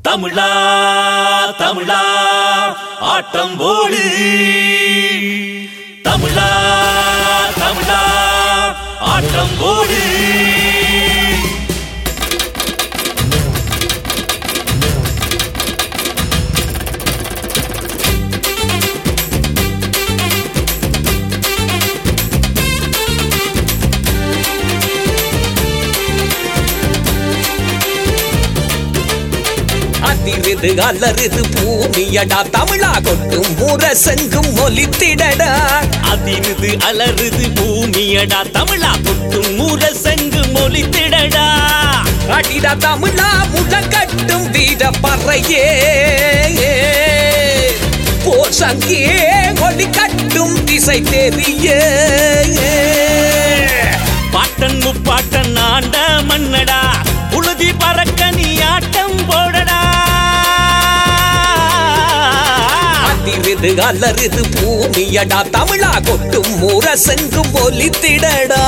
தமிழா தமிழா ஆட்டம் போடு தமிழா தமிழா ஆட்டம் போடு அதிருது அலறுது பூமியடா தமிழா கொட்டும் முரசெங்கும் ஒலித்திடடா அதிருது அலறுது பூமியடா தமிழா கொட்டும் முரசெங்கு மொழித்திடடா அடிடா தமிழா முழங்கட்டும் வீர பறையே போர் சங்கியே ஒளி கட்டும் திசை தெரிய பாட்டன் முப்பாட்டன் ஆண்ட மன்னடா உழுதி பறக்க நீ ஆட்டம் போடடா அதிருது அலறுது பூமியடா தமிழா கொட்டும் முரசெங்கும் ஒலித்திடடா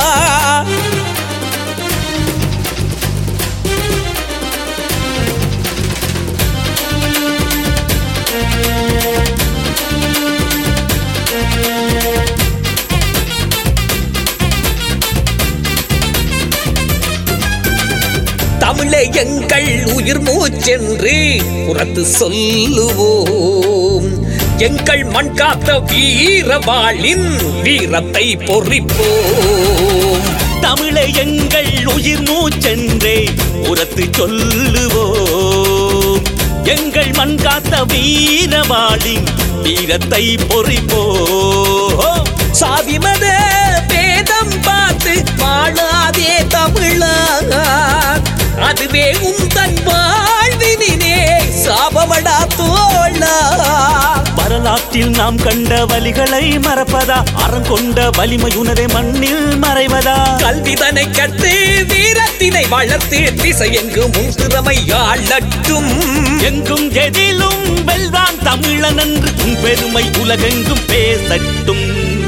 தமிழே எங்கள் உயிர் மூச்சென்று புறத்து சொல்லுவோம் எங்கள் மண் காத்த வீரவாளின் வீரத்தை பொறிப்போம் தமிழை எங்கள் உயிர் மூச்சென்றே உரத்து சொல்லுவோம் எங்கள் மண் காத்த வீரவாளின் வீரத்தை பொறிப்போம் சாதி மத பேதம் பார்த்து வாழாதே தமிழா அதுவே உந்தன் வாழ்வினிலே சாபமடா தோழா வரலாற்றில் நாம் கண்ட வலிகளை மறப்பதா அறம் கொண்ட வலிமையுணரை மண்ணில் மறைவதா கல்விதனை கற்று வீரத்தினை வளர்த்து திசையெங்கு முன் திறமை ஆளட்டும் எங்கும் எதிலும் வெல்வான் தமிழன் என்று உன் பெருமை உலகெங்கும் பேசட்டும்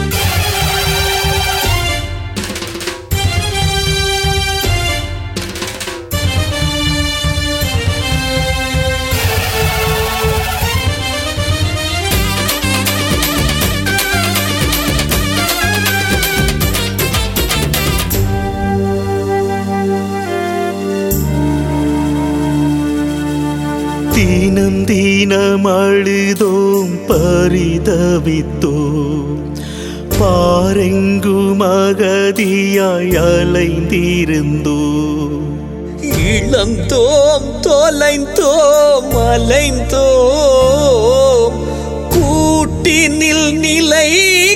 தீனம் தீனம் அழுதோம் பரிதவித்தோம் பாரெங்கும் அகதியாய் அலைந்திருந்தோம் இளந்தோம் தொலைந்தோம் அலைந்தோம் கூட்டினில் நிலை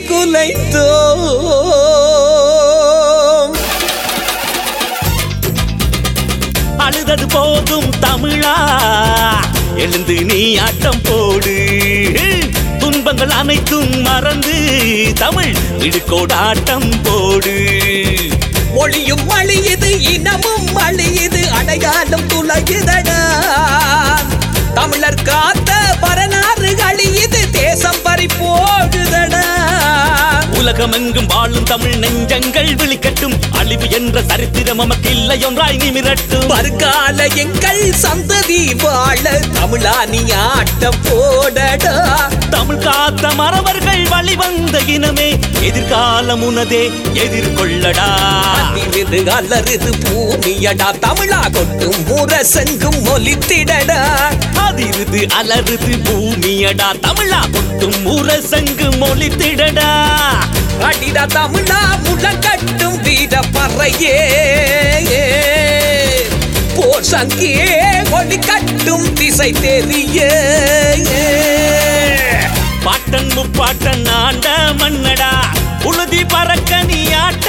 குலைத்தோம் அழுதது போதும் தமிழா எழுந்து நீ ஆட்டம் போடு துன்பங்கள் அனைத்தும் மறந்து தமிழ் விடுகோடாட்டம் போடு மொழியும் அழியுது இனமும் அழியுது அடையாளம் துளையுதடா தமிழர் காத்த வரலாறு அழியுது தேசம் பறி போகுதடா உலகமெங்கும் வாழும் தமிழ் நெஞ்சங்கள் விழிக்கட்டும் அழிவு என்ற சரித்திரம் நமக்கு இல்லை ஒன்றாய் நிமிரட்டும் வருகால எங்கள் சந்ததி வாழ தமிழா நீ ஆட்டம் போடடா தமிழ் காத்த மறவர்கள் வழிவந்த இனமே எதிர்காலம் உனதே எதிர்கொள்ளடா அதிருது அலறுது பூமியடா தமிழா கொட்டும் முரசெங்கும் ஒலித்திடடா அதிருது அலறுது பூமியடா தமிழா கொட்டும் முரசங்கு மொழித்திடடா அடிடா தமிழா முழங்கட்டும் வீர பறையே போர் சங்கியே ஒளி கட்டும் திசை தெரிய பாட்டன் முப்பாட்டன் ஆண்ட மன்னடா உழுதி பறக்க நீ ஆட்ட